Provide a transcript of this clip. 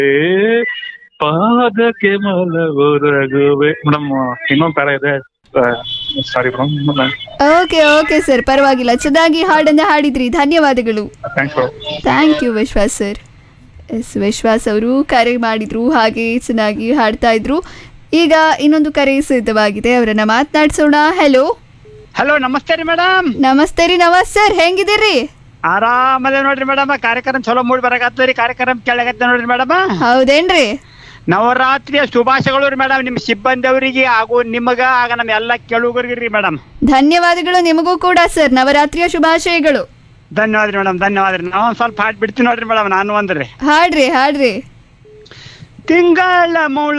ಪಾದಕ್ಕೆ ಮಲಗುರಗುವೆ ಮೇಡಮ್ ಇನ್ನೊಂದ್ ತರ ಇದೆ sorry madam okay okay sir ಪರವಾಗಿಲ್ಲ ಚೆನ್ನಾಗಿ ಹಾಡನ್ನ ಹಾಡಿದ್ರಿ ಧನ್ಯವಾದಗಳು thanks madam thank you Vishwas sir yes Vishwas ಅವರು ಕರೆ ಮಾಡಿದ್ರು ಹಾಗೆ ಚೆನ್ನಾಗಿ ಹಾಡ್ತಾ ಇದ್ರು ಈಗ ಇನ್ನೊಂದು ಕರೆ ಸಿದ್ಧವಾಗಿದೆ ಅವರನ್ನ ಮಾತನಾಡ್ಸೋಣ ಹೆಲೋ ಹಲೋ ನಮಸ್ತೆ ರೀ ಮೇಡಮ್ ನಮಸ್ತೆ ರೀ ನವಾಜ್ ಸರ್ ಹೆಂಗಿದ್ದೀರಿ ಆರಾಮದ ನೋಡ್ರಿ ಮೇಡಮ್ ಕಾರ್ಯಕ್ರಮ ಚಲೋ ಮೂಡಿ ಬರಕತ್ತದ ರೀ ಕಾರ್ಯಕ್ರಮ ಕೆಳಗತ್ತ ನೋಡ್ರಿ ಮೇಡಮ್ ಹೌದೇನ್ರಿ ನವರಾತ್ರಿಯ ಶುಭಾಶಯಗಳು ರೀ ಮೇಡಮ್ ನಿಮ್ಮ ಸಿಬ್ಬಂದಿ ಅವರಿಗೆ ಹಾಗೂ ನಿಮಗ ಆಗ ನಮ್ಮ ಎಲ್ಲ ಕೇಳುಗರಿಗೆ ರೀ ಮೇಡಮ್ ಧನ್ಯವಾದಗಳು ನಿಮಗೂ ಕೂಡ ಸರ್ ನವರಾತ್ರಿಯ ಶುಭಾಶಯಗಳು ಧನ್ಯವಾದ ರೀ ಮೇಡಮ್ ಧನ್ಯವಾದ ರೀ ನಾವು ಒಂದ್ ಸ್ವಲ್ಪ ಹಾಡ್ ಬಿಡ್ತೀನಿ ನೋಡ್ರಿ ಮೇಡಮ್ ನಾನು ಒಂದ್ರಿ ಹಾಡ್ರಿ ಹಾಡ್ರಿ ತಿಂಗಳ ಮೂಳ